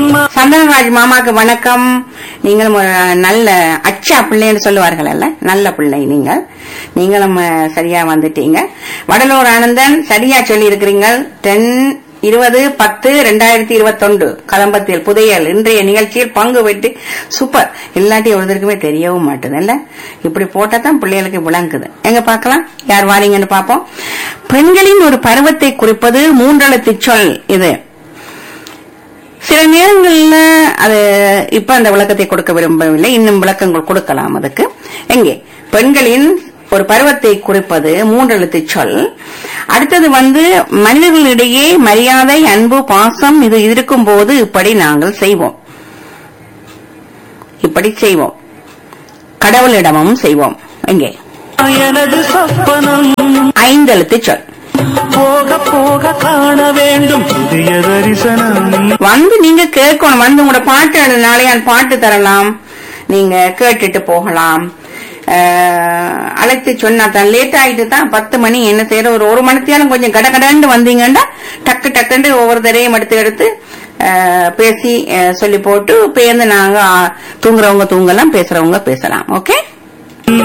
அம்மா சந்தனராஜ் மாமாக்கு வணக்கம் நீங்கள் ஒரு நல்ல அச்சா பிள்ளைன்னு சொல்லுவார்கள் அல்ல நல்ல பிள்ளை நீங்கள் நீங்களும் அஹ், சரியா வந்துட்டீங்க வடலூர் ஆனந்தன் சரியா சொல்லி இருக்கிறீங்க டென் இருபது பத்து ரெண்டாயிரத்தி இருபத்தொன்று கதம்பத்தில் புதையல் இன்றைய நிகழ்ச்சியில் பங்கு பெற்று சூப்பர் இல்லாட்டி ஒருத்தருக்குமே தெரியவும் மாட்டுது இல்ல இப்படி போட்டா தான் பிள்ளைகளுக்கு விளங்குது எங்க பார்க்கலாம் யார் வாரீங்கன்னு பார்ப்போம் பெண்களின் ஒரு பருவத்தை குறிப்பது மூன்றெழுத்து சொல் இது சில நேரங்கள்ல அது இப்ப அந்த விளக்கத்தை கொடுக்க விரும்பவில்லை இன்னும் விளக்கங்கள் கொடுக்கலாம் அதுக்கு எங்கே பெண்களின் ஒரு பருவத்தை குறிப்பது மூன்றெழுத்து சொல் அடுத்தது வந்து மனிதர்களிடையே மரியாதை அன்பு பாசம் இது இருக்கும் போது இப்படி நாங்கள் செய்வோம் இப்படி செய்வோம் கடவுளிடமும் செய்வோம் எங்கே எனது சொப்பனம் ஐந்தெழுத்து சொல் போக போக காண வேண்டும் புதிய தரிசனம் வந்து நீங்க கேட்கணும் வந்து உங்களோட பாட்டு அந்த நாளையான் பாட்டு தரலாம் நீங்க கேட்டுட்டு போகலாம் அஹ், அழைத்து சொன்னா தான் லேட் ஆயிட்டு தான் பத்து மணி என்ன செய்யற ஒரு ஒரு மணித்தியாலும் கொஞ்சம் கடகடன்னு வந்தீங்கன்னா டக்கு டக்குன்னு ஒவ்வொரு தரையும் எடுத்து எடுத்து அஹ், பேசி அஹ், சொல்லி போட்டு பேர்ந்து நாங்க ஆ, தூங்குறவங்க தூங்கலாம் பேசுறவங்க பேசலாம் ஓகே